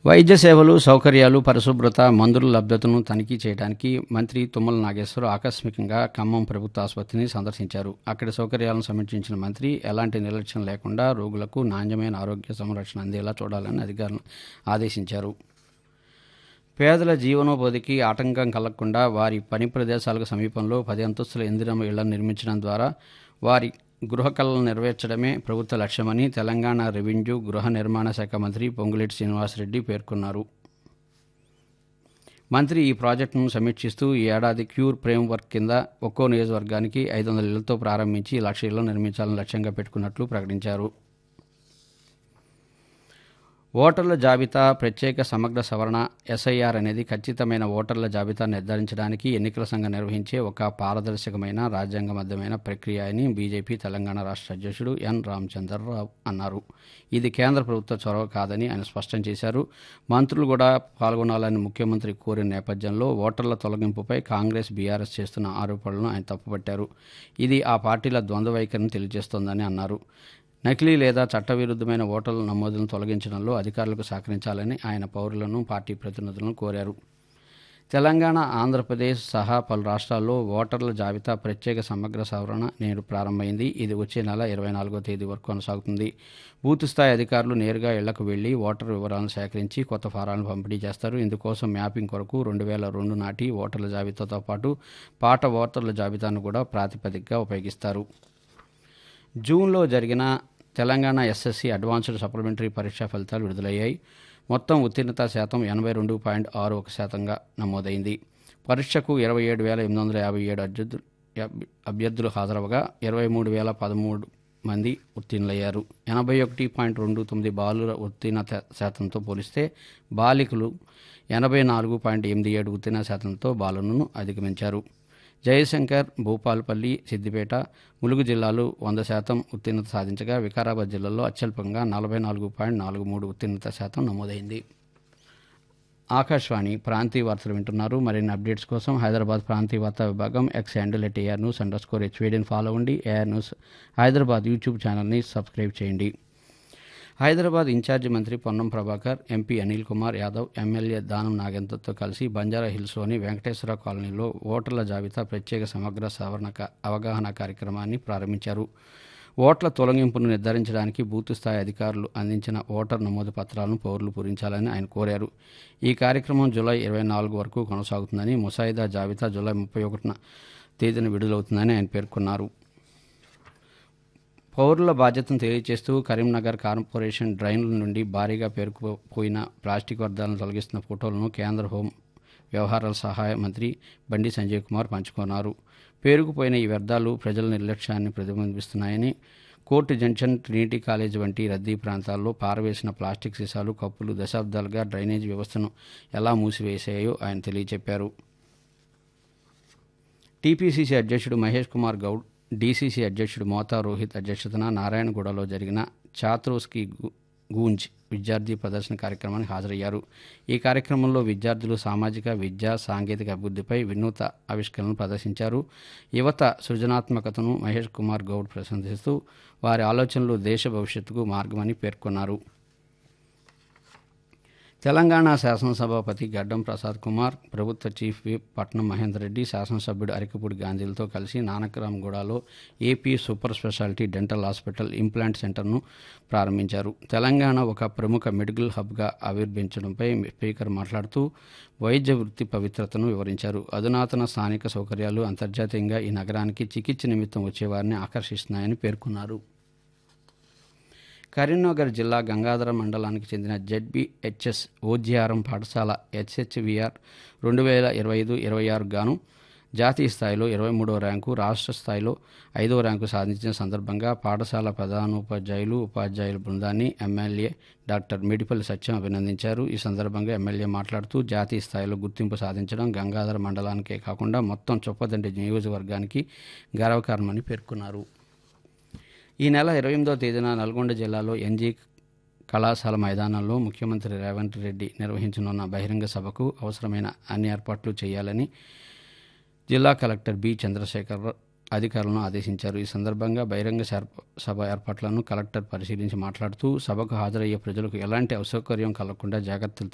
వైద్య సేవలు సౌకర్యాలు పరిశుభ్రత మందుల లభ్యతను తనిఖీ చేయడానికి మంత్రి తుమ్మల నాగేశ్వరరావు ఆకస్మికంగా ఖమ్మం ప్రభుత్వ ఆసుపత్రిని సందర్శించారు అక్కడి సౌకర్యాలను సమీక్షించిన మంత్రి ఎలాంటి నిర్లక్ష్యం లేకుండా రోగులకు నాణ్యమైన ఆరోగ్య సంరక్షణ అందేలా చూడాలని అధికారులను ఆదేశించారు పేదల జీవనోపాధికి ఆటంకం కలగకుండా వారి పని ప్రదేశాలకు సమీపంలో పది అంతస్తుల ఇందిరమ్మ ఇళ్లను నిర్మించడం ద్వారా వారి గృహ కళలను నెరవేర్చడమే ప్రభుత్వ లక్ష్యమని తెలంగాణ రెవెన్యూ గృహ నిర్మాణ శాఖ మంత్రి పొంగులేటి శ్రీనివాసరెడ్డి పేర్కొన్నారు మంత్రి ఈ ప్రాజెక్టును సమీక్షిస్తూ ఈ ఏడాది క్యూర్ ఫ్రేమ్ వర్క్ కింద ఒక్కో నియోజకవర్గానికి ఐదు వందల ఇళ్లతో ప్రారంభించి లక్ష ఇళ్లను నిర్మించాలని లక్ష్యంగా పెట్టుకున్నట్లు ప్రకటించారు ఓటర్ల జాబితా ప్రత్యేక సమగ్ర సవరణ ఎస్ఐఆర్ అనేది ఖచ్చితమైన ఓటర్ల జాబితా నిర్ధారించడానికి ఎన్నికల సంఘం నిర్వహించే ఒక పారదర్శకమైన రాజ్యాంగబద్ధమైన ప్రక్రియ అని బీజేపీ తెలంగాణ రాష్ట్ర అధ్యక్షుడు ఎన్ రామచంద్రరావు అన్నారు ఇది కేంద్ర ప్రభుత్వ చొరవ కాదని ఆయన స్పష్టం చేశారు మంత్రులు కూడా పాల్గొనాలని ముఖ్యమంత్రి కోరిన నేపథ్యంలో ఓటర్ల తొలగింపుపై కాంగ్రెస్ బీఆర్ఎస్ చేస్తున్న ఆరోపణలను ఆయన తప్పుపట్టారు ఇది ఆ పార్టీల ద్వంద్వ వైఖరిని తెలియజేస్తోందని అన్నారు నకిలీ లేదా చట్టవిరుద్ధమైన ఓటర్ల నమోదులను తొలగించడంలో అధికారులకు సహకరించాలని ఆయన పౌరులను పార్టీ ప్రతినిధులను కోరారు తెలంగాణ ఆంధ్రప్రదేశ్ సహా పలు రాష్ట్రాల్లో ఓటర్ల జాబితా ప్రత్యేక సమగ్ర సవరణ నేడు ప్రారంభమైంది ఇది వచ్చే నెల ఇరవై నాలుగో తేదీ వరకు కొనసాగుతుంది బూత్ స్థాయి అధికారులు నేరుగా ఇళ్లకు వెళ్లి ఓటర్ వివరాలను సేకరించి కొత్త ఫారాలను పంపిణీ చేస్తారు ఇందుకోసం మ్యాపింగ్ కొరకు రెండు వేల రెండు నాటి ఓటర్ల జాబితాతో పాటు పాట ఓటర్ల జాబితాను కూడా ప్రాతిపదికగా ఉపయోగిస్తారు జూన్లో జరిగిన తెలంగాణ ఎస్ఎస్సి అడ్వాన్స్డ్ సప్లిమెంటరీ పరీక్షా ఫలితాలు విడుదలయ్యాయి మొత్తం ఉత్తీర్ణత శాతం ఎనభై రెండు పాయింట్ ఆరు ఒక శాతంగా నమోదైంది పరీక్షకు ఇరవై ఏడు వేల ఎనిమిది వందల యాభై ఏడు అభ్యర్థులు అభ్యర్థులు హాజరవగా ఇరవై మూడు వేల పదమూడు మంది ఉత్తీర్ణులయ్యారు ఎనభై ఒకటి పాయింట్ రెండు తొమ్మిది బాలుర ఉత్తీర్ణత శాతంతో పోలిస్తే బాలికలు ఎనభై నాలుగు పాయింట్ ఎనిమిది ఏడు ఉత్తీర్ణ శాతంతో బాలులను అధిగమించారు జయశంకర్ భూపాలపల్లి సిద్దిపేట ములుగు జిల్లాలు వంద శాతం ఉత్తీర్ణత సాధించగా వికారాబాద్ జిల్లాలో అత్యల్పంగా నలభై నాలుగు పాయింట్ నాలుగు మూడు ఉత్తీర్ణత శాతం నమోదైంది ఆకాశవాణి ప్రాంతీయ వార్తలు వింటున్నారు మరిన్ని అప్డేట్స్ కోసం హైదరాబాద్ ప్రాంతీయ వార్తా విభాగం X handle at AR news underscore స్కోర్ హెచ్వేడిని ఫాలో అవ్వండి ఏఆర్ న్యూస్ హైదరాబాద్ యూట్యూబ్ ఛానల్ని సబ్స్క్రైబ్ చేయండి హైదరాబాద్ ఇన్ఛార్జి మంత్రి పొన్నం ప్రభాకర్ ఎంపీ అనిల్ కుమార్ యాదవ్ ఎమ్మెల్యే దానం నాగేంద్రతో కలిసి బంజారా హిల్స్లోని వెంకటేశ్వర కాలనీలో ఓటర్ల జాబితా ప్రత్యేక సమగ్ర సవరణ అవగాహన కార్యక్రమాన్ని ప్రారంభించారు ఓట్ల తొలగింపును నిర్ధారించడానికి బూత్ స్థాయి అధికారులు అందించిన ఓటర్ నమోదు పత్రాలను పౌరులు పూరించాలని ఆయన కోరారు ఈ కార్యక్రమం జూలై ఇరవై నాలుగు వరకు కొనసాగుతుందని ముసాయిదా జాబితా జూలై ముప్పై ఒకటిన తేదీన విడుదలవుతుందని ఆయన పేర్కొన్నారు పౌరుల బాధ్యతను తెలియజేస్తూ కరీంనగర్ కార్పొరేషన్ డ్రైన్ల నుండి భారీగా పేరుకుపోయిన ప్లాస్టిక్ వ్యర్థాలను తొలగిస్తున్న ఫోటోలను కేంద్ర హోం వ్యవహారాల సహాయ మంత్రి బండి సంజయ్ కుమార్ పంచుకున్నారు పేరుకుపోయిన ఈ వ్యర్థాలు ప్రజల నిర్లక్ష్యాన్ని ప్రతిబింబిస్తున్నాయని కోర్టు జంక్షన్ ట్రినిటీ కాలేజ్ వంటి రద్దీ ప్రాంతాల్లో పారవేసిన ప్లాస్టిక్ సీసాలు కప్పులు దశాబ్దాలుగా డ్రైనేజ్ వ్యవస్థను ఎలా మూసివేశాయో ఆయన తెలియజెప్పారు టీపీసీసీ అధ్యక్షుడు మహేష్ కుమార్ గౌడ్ డీసీసీ అధ్యక్షుడు మోతా రోహిత్ అధ్యక్షతన నారాయణగూడలో జరిగిన ఛాత్రోస్కి గూంజ్ విద్యార్థి ప్రదర్శన కార్యక్రమానికి హాజరయ్యారు ఈ కార్యక్రమంలో విద్యార్థులు సామాజిక విద్యా సాంకేతిక అభివృద్ధిపై వినూత ఆవిష్కరణలు ప్రదర్శించారు యువత సృజనాత్మకతను మహేష్ కుమార్ గౌడ్ ప్రశంసిస్తూ వారి ఆలోచనలు దేశ భవిష్యత్తుకు మార్గమని పేర్కొన్నారు తెలంగాణ శాసనసభాపతి గడ్డం ప్రసాద్ కుమార్ ప్రభుత్వ చీఫ్ విప్ పట్నం మహేందర్ రెడ్డి శాసనసభ్యుడు అరికపూడి గాంధీలతో కలిసి నానక్రామ్గూడలో AP super speciality dental hospital implant సెంటర్ను ప్రారంభించారు తెలంగాణ ఒక ప్రముఖ మెడికల్ హబ్గా ఆవిర్భించడంపై స్పీకర్ మాట్లాడుతూ వైద్య వృత్తి పవిత్రతను వివరించారు అధునాతన స్థానిక సౌకర్యాలు అంతర్జాతీయంగా ఈ నగరానికి చికిత్స నిమిత్తం వచ్చేవారిని ఆకర్షిస్తున్నాయని పేర్కొన్నారు కరీంనగర్ జిల్లా గంగాధర మండలానికి చెందిన జెడ్బిహెచ్ఎస్ ఓజిఆర్ఎం పాఠశాల హెచ్హెచ్విఆర్ రెండు వేల ఇరవై ఐదు ఇరవై ఆరు గాను జాతీయ స్థాయిలో ఇరవై మూడవ ర్యాంకు రాష్ట్ర స్థాయిలో ఐదవ ర్యాంకు సాధించిన సందర్భంగా పాఠశాల ప్రధానోపాధ్యాయులు ఉపాధ్యాయుల బృందాన్ని ఎమ్మెల్యే డాక్టర్ మిడిపల్లి సత్యం అభినందించారు ఈ సందర్భంగా ఎమ్మెల్యే మాట్లాడుతూ జాతీయ స్థాయిలో గుర్తింపు సాధించడం గంగాధర మండలానికే కాకుండా మొత్తం చొప్పదండి నియోజకవర్గానికి గర్వకారణమని పేర్కొన్నారు ఈ నెల ఇరవై ఎనిమిదో తేదీన నల్గొండ జిల్లాలో ఎన్జీ కళాశాల మైదానంలో ముఖ్యమంత్రి రేవంత్ రెడ్డి నిర్వహించనున్న బహిరంగ సభకు అవసరమైన అన్ని ఏర్పాట్లు చేయాలని జిల్లా కలెక్టర్ బి చంద్రశేఖర్ అధికారులను ఆదేశించారు ఈ సందర్భంగా బహిరంగ సభ ఏర్పాట్లను కలెక్టర్ పరిశీలించి మాట్లాడుతూ సభకు హాజరయ్యే ప్రజలకు ఎలాంటి అసౌకర్యం కలగకుండా జాగ్రత్తలు